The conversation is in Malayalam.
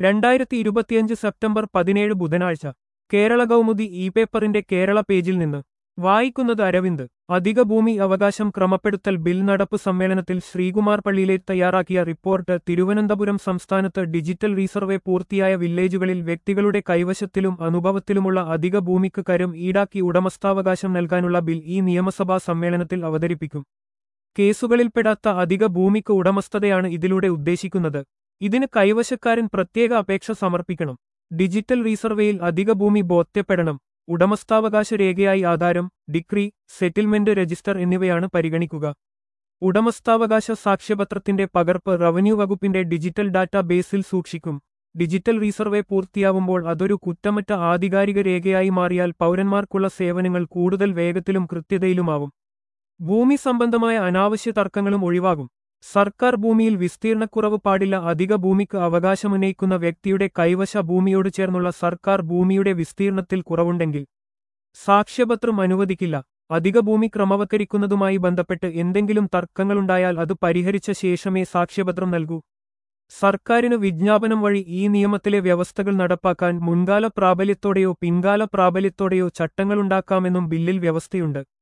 രണ്ടായിരത്തി ഇരുപത്തിയഞ്ച് സെപ്റ്റംബർ പതിനേഴ് ബുധനാഴ്ച കേരള കൗമുദി ഇ പേപ്പറിന്റെ കേരള പേജിൽ നിന്ന് വായിക്കുന്നത് അരവിന്ദ് അധിക ഭൂമി അവകാശം ക്രമപ്പെടുത്തൽ ബിൽ നടപ്പ് സമ്മേളനത്തിൽ ശ്രീകുമാർ പള്ളിയിലെ തയ്യാറാക്കിയ റിപ്പോർട്ട് തിരുവനന്തപുരം സംസ്ഥാനത്ത് ഡിജിറ്റൽ റീസർവേ പൂർത്തിയായ വില്ലേജുകളിൽ വ്യക്തികളുടെ കൈവശത്തിലും അനുഭവത്തിലുമുള്ള അധിക ഭൂമിക്ക് കരം ഈടാക്കി ഉടമസ്ഥാവകാശം നൽകാനുള്ള ബിൽ ഈ നിയമസഭാ സമ്മേളനത്തിൽ അവതരിപ്പിക്കും കേസുകളിൽപ്പെടാത്ത അധിക ഭൂമിക്ക് ഉടമസ്ഥതയാണ് ഇതിലൂടെ ഉദ്ദേശിക്കുന്നത് ഇതിന് കൈവശക്കാരൻ പ്രത്യേക അപേക്ഷ സമർപ്പിക്കണം ഡിജിറ്റൽ റീസർവേയിൽ അധിക ഭൂമി ബോധ്യപ്പെടണം ഉടമസ്ഥാവകാശ രേഖയായി ആധാരം ഡിക്രി സെറ്റിൽമെന്റ് രജിസ്റ്റർ എന്നിവയാണ് പരിഗണിക്കുക ഉടമസ്ഥാവകാശ സാക്ഷ്യപത്രത്തിന്റെ പകർപ്പ് റവന്യൂ വകുപ്പിന്റെ ഡിജിറ്റൽ ഡാറ്റാ ബേസിൽ സൂക്ഷിക്കും ഡിജിറ്റൽ റീസർവേ പൂർത്തിയാവുമ്പോൾ അതൊരു കുറ്റമറ്റ ആധികാരിക രേഖയായി മാറിയാൽ പൗരന്മാർക്കുള്ള സേവനങ്ങൾ കൂടുതൽ വേഗത്തിലും കൃത്യതയിലുമാവും ഭൂമി സംബന്ധമായ അനാവശ്യ തർക്കങ്ങളും ഒഴിവാകും സർക്കാർ ഭൂമിയിൽ വിസ്തീർണക്കുറവ് പാടില്ല അധിക ഭൂമിക്ക് അവകാശമുന്നയിക്കുന്ന വ്യക്തിയുടെ കൈവശ ഭൂമിയോട് ചേർന്നുള്ള സർക്കാർ ഭൂമിയുടെ വിസ്തീർണത്തിൽ കുറവുണ്ടെങ്കിൽ സാക്ഷ്യപത്രം അനുവദിക്കില്ല അധിക ഭൂമി ക്രമവത്കരിക്കുന്നതുമായി ബന്ധപ്പെട്ട് എന്തെങ്കിലും തർക്കങ്ങളുണ്ടായാൽ അത് പരിഹരിച്ച ശേഷമേ സാക്ഷ്യപത്രം നൽകൂ സർക്കാരിന് വിജ്ഞാപനം വഴി ഈ നിയമത്തിലെ വ്യവസ്ഥകൾ നടപ്പാക്കാൻ മുൻകാല പ്രാബല്യത്തോടെയോ പിൻകാല പ്രാബല്യത്തോടെയോ ചട്ടങ്ങളുണ്ടാക്കാമെന്നും ബില്ലിൽ വ്യവസ്ഥയുണ്ട്